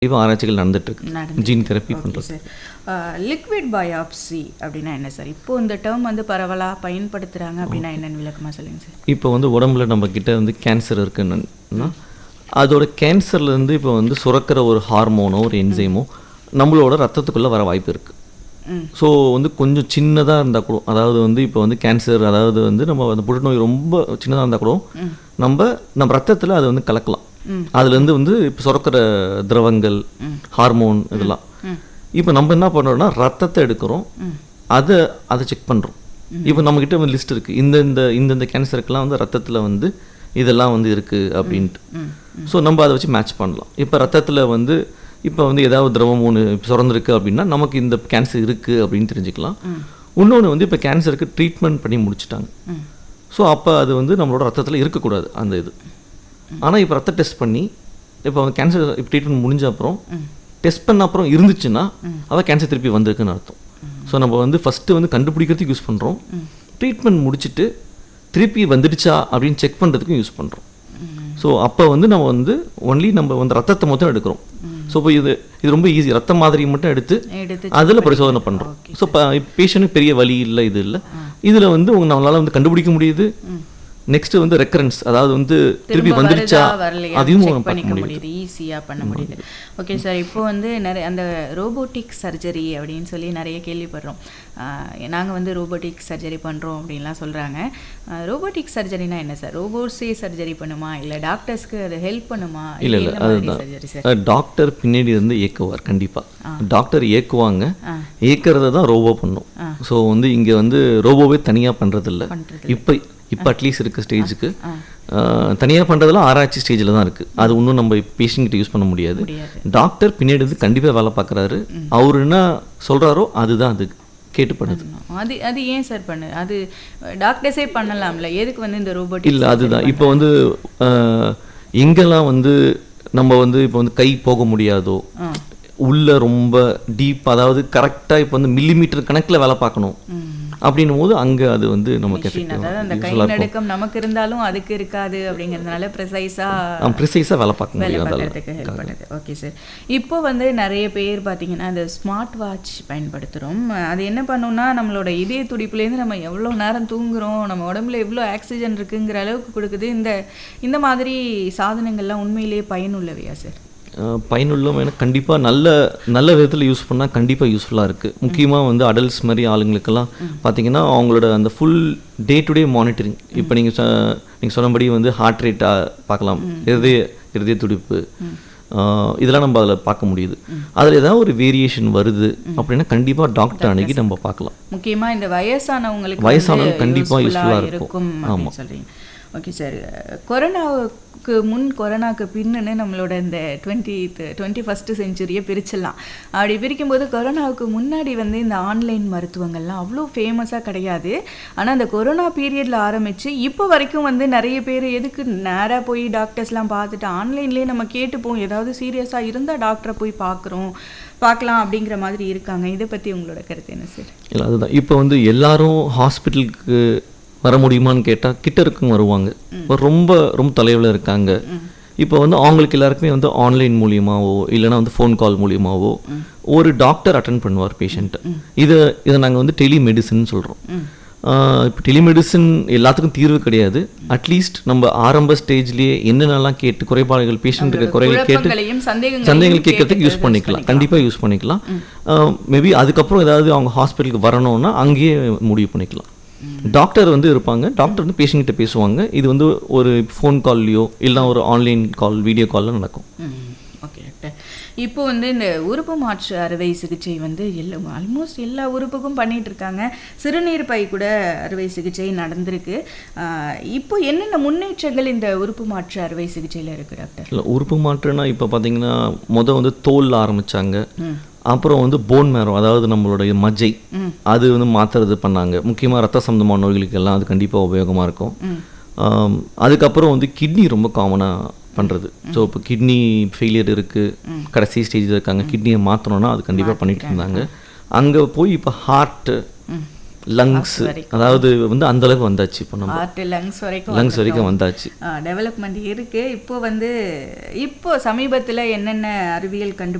இப்போ ஆராய்ச்சிகள் நடந்துட்டு இருக்கு நடந்துட்டு ஜீன் தெரப்பி ஓகே பண்ணுறது சார் லிக்விட் பயாப்சி அப்படின்னா என்ன சார் இப்போ இந்த டேர்ம் வந்து பரவலாக பயன்படுத்துகிறாங்க அப்படின்னா என்னன்னு விளக்கமாக சொல்லுங்கள் சார் இப்போ வந்து உடம்புல நம்ம கிட்ட வந்து கேன்சர் இருக்குன்னா அதோட கேன்சர்லேருந்து இப்போ வந்து சுரக்கிற ஒரு ஹார்மோனோ ஒரு என்சைமோ நம்மளோட ரத்தத்துக்குள்ளே வர வாய்ப்பு இருக்குது ம் ஸோ வந்து கொஞ்சம் சின்னதாக இருந்தால் கூட அதாவது வந்து இப்போ வந்து கேன்சர் அதாவது வந்து நம்ம அந்த புற்றுநோய் ரொம்ப சின்னதாக இருந்தால் கூட நம்ம நம்ம ரத்தத்தில் அதை வந்து கலக்கலாம் அதுலேருந்து வந்து இப்போ சுரக்கிற திரவங்கள் ஹார்மோன் இதெல்லாம் இப்போ நம்ம என்ன பண்ணுறோம்னா ரத்தத்தை எடுக்கிறோம் அதை அதை செக் பண்ணுறோம் இப்போ நம்மக்கிட்ட வந்து லிஸ்ட் இருக்குது இந்த இந்த இந்தந்த கேன்சருக்கெல்லாம் வந்து ரத்தத்தில் வந்து இதெல்லாம் வந்து இருக்குது அப்படின்ட்டு ஸோ நம்ம அதை வச்சு மேட்ச் பண்ணலாம் இப்போ ரத்தத்தில் வந்து இப்போ வந்து ஏதாவது திரவம் ஒன்று சுரந்திருக்கு அப்படின்னா நமக்கு இந்த கேன்சர் இருக்குது அப்படின்னு தெரிஞ்சுக்கலாம் இன்னொன்று வந்து இப்போ கேன்சருக்கு ட்ரீட்மெண்ட் பண்ணி முடிச்சிட்டாங்க ஸோ அப்போ அது வந்து நம்மளோட ரத்தத்தில் இருக்கக்கூடாது அந்த இது ஆனால் இப்போ ரத்த டெஸ்ட் பண்ணி இப்போ கேன்சர் இப்போ ட்ரீட்மெண்ட் முடிஞ்ச அப்புறம் டெஸ்ட் பண்ண அப்புறம் இருந்துச்சுன்னா அவள் கேன்சர் திருப்பி வந்திருக்குன்னு அர்த்தம் ஸோ நம்ம வந்து ஃபஸ்ட்டு வந்து கண்டுபிடிக்கிறதுக்கு யூஸ் பண்ணுறோம் ட்ரீட்மெண்ட் முடிச்சுட்டு திருப்பி வந்துடுச்சா அப்படின்னு செக் பண்ணுறதுக்கும் யூஸ் பண்ணுறோம் ஸோ அப்போ வந்து நம்ம வந்து ஒன்லி நம்ம வந்து ரத்தத்தை மொத்தம் எடுக்கிறோம் ஸோ இப்போ இது இது ரொம்ப ஈஸி ரத்த மாதிரி மட்டும் எடுத்து எடுத்து அதில் பரிசோதனை பண்ணுறோம் ஸோ பேஷண்ட்டுக்கு பெரிய வலி இல்லை இது இல்லை இதில் வந்து உங்க நம்மளால வந்து கண்டுபிடிக்க முடியுது நெக்ஸ்ட் வந்து ரெக்கரன்ஸ் அதாவது வந்து திருப்பி வந்துடுச்சா வருதா, வரலையா அதையும் செக் பார்க்க பண்ணிக்க முடியுது முடியுது ஈஸியாக பண்ண முடியுது ஓகே சார் இப்போ வந்து நிறைய அந்த ரோபோட்டிக் சர்ஜரி அப்படின்னு சொல்லி நிறைய கேள்விப்படுறோம் நாங்கள் வந்து ரோபோட்டிக் சர்ஜரி பண்ணுறோம் அப்படின்லாம் சொல்கிறாங்க ரோபோட்டிக் சர்ஜரினா என்ன சார் ரோபோட்ஸே சர்ஜரி பண்ணுமா இல்லை டாக்டர்ஸ்க்கு அது ஹெல்ப் பண்ணுமா இல்லை இல்லை சர்ஜரி சார் அதுதான் டாக்டர் பின்னாடி இருந்து இயக்குவார் கண்டிப்பாக டாக்டர் இயக்குவாங்க ஆ. இயக்கிறத தான் ரோபோ பண்ணும் ஸோ வந்து இங்கே வந்து ரோபோவே தனியாக பண்ணுறதில்ல பண்றது இப்போ இப்போ அட்லீஸ்ட் இருக்க ஸ்டேஜுக்கு தனியாக பண்ணுறதுலாம் ஆராய்ச்சி ஸ்டேஜில் தான் இருக்குது அது இன்னும் நம்ம பேஷண்ட்கிட்ட யூஸ் பண்ண முடியாது முடியாது டாக்டர் பின்னாடி இருந்து கண்டிப்பாக வேலை பார்க்குறாரு அவர் என்ன சொல்கிறாரோ அதுதான் அது கேட்டு பண்ணுது அது அது ஏன் சார் பண்ணு அது டாக்டர்ஸே பண்ணலாம்ல எதுக்கு வந்து இந்த ரோபோட்டிக் இல்லை அதுதான் இப்போ வந்து அஹ், எங்கெல்லாம் வந்து நம்ம வந்து இப்போ வந்து கை போக முடியாதோ உள்ள ரொம்ப டீப் அதாவது கரெக்டாக இப்போ வந்து மில்லிமீட்டர் கணக்கில் வேலை பார்க்கணும் அப்படின்னும் போது அங்கே அது வந்து நமக்கு மிஷின் அதாவது அந்த கை எஃபெக்டிவ் நடுக்கம் நமக்கு இருந்தாலும் அதுக்கு இருக்காது அப்படிங்கிறதுனால ப்ரிசைஸாக ப்ரிசைஸாக வேலை பார்க்க வேலை முடியும் அதால பார்க்கறதுக்கு ஹெல்ப் பண்ணுது ஓகே சார் இப்போ வந்து நிறைய பேர் பார்த்தீங்கன்னா இந்த ஸ்மார்ட் வாட்ச் பயன்படுத்துகிறோம் அது என்ன பண்ணும்னா நம்மளோட இதய துடிப்புலேருந்து நம்ம எவ்வளோ நேரம் தூங்குறோம் நம்ம உடம்புல எவ்வளோ ஆக்சிஜன் இருக்குங்கிற அளவுக்கு கொடுக்குது இந்த இந்த மாதிரி சாதனங்கள்லாம் உண்மையிலேயே பயனுள்ளவையா சார் அஹ் பயனுள்ள எனக்கு கண்டிப்பாக நல்ல நல்ல விதத்தில் யூஸ் பண்ணால் கண்டிப்பாக யூஸ்ஃபுல்லாக இருக்குது முக்கியமாக வந்து அடல்ட்ஸ் மாதிரி ஆளுங்களுக்கெல்லாம் பார்த்தீங்கன்னா அவங்களோட அந்த full day to day monitoring இப்போ நீங்கள் நீங்கள் சொன்னபடி வந்து ஹார்ட் ரேட் பார்க்கலாம் இருதய இருதய துடிப்பு அஹ் இதெல்லாம் நம்ம அதில் பார்க்க முடியுது அதில் ஏதாவது ஒரு வேரியேஷன் வருது அப்படின்னா கண்டிப்பாக டாக்டர் அன்னைக்கு நம்ம பார்க்கலாம் முக்கியமா இந்த வயசானவங்களுக்கு வயசானவங்க வந்து கண்டிப்பா useful-ஆ useful-ஆ இருக்கும். இருக்கும் அப்படின்னு சொல்றீங்க ஓகே சார் கொரோனாவுக்கு முன் கொரோனாக்கு பின்னுன்னு நம்மளோட இந்த டுவெண்ட்டி டுவெண்ட்டி ஃபஸ்ட்டு செஞ்சுரியை பிரிச்சிடலாம் அப்படி பிரிக்கும்போது கொரோனாவுக்கு முன்னாடி வந்து இந்த ஆன்லைன் மருத்துவங்கள்லாம் அவ்வளோ ஃபேமஸாக கிடையாது ஆனால் அந்த கொரோனா பீரியடில் ஆரம்பித்து இப்போ வரைக்கும் வந்து நிறைய பேர் எதுக்கு நேராக போய் டாக்டர்ஸ்லாம் பார்த்துட்டு ஆன்லைன்லேயே நம்ம கேட்டுப்போம் ஏதாவது சீரியஸாக இருந்தால் டாக்டரை போய் பார்க்குறோம் பார்க்கலாம் அப்படிங்கிற மாதிரி இருக்காங்க இதை பற்றி உங்களோட கருத்து என்ன சார் இல்லை அதுதான் இப்போ வந்து எல்லாரும் ஹாஸ்பிட்டலுக்கு வர முடியுமான்னு கேட்டால் கிட்ட இருக்கும் வருவாங்க இப்போ ரொம்ப ரொம்ப தொலைவில் இருக்காங்க இப்போ வந்து அவங்களுக்கு எல்லாருக்குமே வந்து ஆன்லைன் மூலியமாவோ இல்லைன்னா வந்து ஃபோன் கால் மூலியமாவோ ஒரு டாக்டர் அட்டன் பண்ணுவார் பேஷண்ட்டை இதை இதை நாங்கள் வந்து டெலிமெடிசன் சொல்கிறோம் இப்போ டெலிமெடிசன் எல்லாத்துக்கும் தீர்வு கிடையாது அட்லீஸ்ட் நம்ம ஆரம்ப ஸ்டேஜ்லேயே என்னென்னலாம் கேட்டு குறைபாடுகள் பேஷண்ட்டுக்கு குறைகள் கேட்டு குழப்பங்களையும் சந்தேகங்களையும் சந்தேகங்கள் கேட்கறதுக்கு யூஸ் பண்ணிக்கலாம் கண்டிப்பாக யூஸ் பண்ணிக்கலாம் மேபி அதுக்கப்புறம் ஏதாவது அவங்க ஹாஸ்பிட்டலுக்கு வரணும்னா அங்கேயே முடிவு பண்ணிக்கலாம் டாக்டர் வந்து இருப்பாங்க டாக்டர் வந்து patient கிட்ட பேசுவாங்க இது வந்து ஒரு ஃபோன் கால்லையோ இல்லை ஒரு ஆன்லைன் கால் வீடியோ காலில் நடக்கும் ஓகே டாக்டர் இப்போ வந்து இந்த உறுப்பு மாற்று அறுவை சிகிச்சை வந்து எல்லா ஆல்மோஸ்ட் எல்லா உறுப்புக்கும் பண்ணிட்டு இருக்காங்க சிறுநீர் பை கூட அறுவை சிகிச்சை நடந்திருக்கு ஆஹ் இப்போ என்னென்ன முன்னேற்றங்கள் இந்த உறுப்பு மாற்று அறுவை சிகிச்சையில் இருக்கு டாக்டர் இல்லை உறுப்பு மாற்றுனா இப்போ பார்த்தீங்கன்னா முத வந்து தோல் ஆரம்பிச்சாங்க அப்புறம் வந்து போன் மேரோ அதாவது நம்மளுடைய மஜ்ஜை அது வந்து மாற்றுறது பண்ணாங்க முக்கியமாக ரத்த சம்பந்தமான நோய்களுக்கு எல்லாம் அது கண்டிப்பாக உபயோகமாக இருக்கும் ஆம், அதுக்கப்புறம் வந்து கிட்னி ரொம்ப காமனாக பண்ணுறது ஸோ இப்போ கிட்னி ஃபெயிலியர் இருக்குது கடைசி ஸ்டேஜில் இருக்காங்க கிட்னியை மாற்றணும்னா அது கண்டிப்பாக பண்ணிட்டு இருந்தாங்க அங்கே போய் இப்போ ஹார்ட்டு லங்ஸ் அதாவது வந்து அந்த அளவுக்கு வந்தாச்சு இப்போ நம்ம ஹார்ட் லங்ஸ் வரைக்கும் லங்ஸ் வரைக்கும் வந்தாச்சு டெவலப்மெண்ட் இருக்கு இப்போ வந்து இப்போ சமீபத்துல என்னென்ன அறிவியல் கண்டு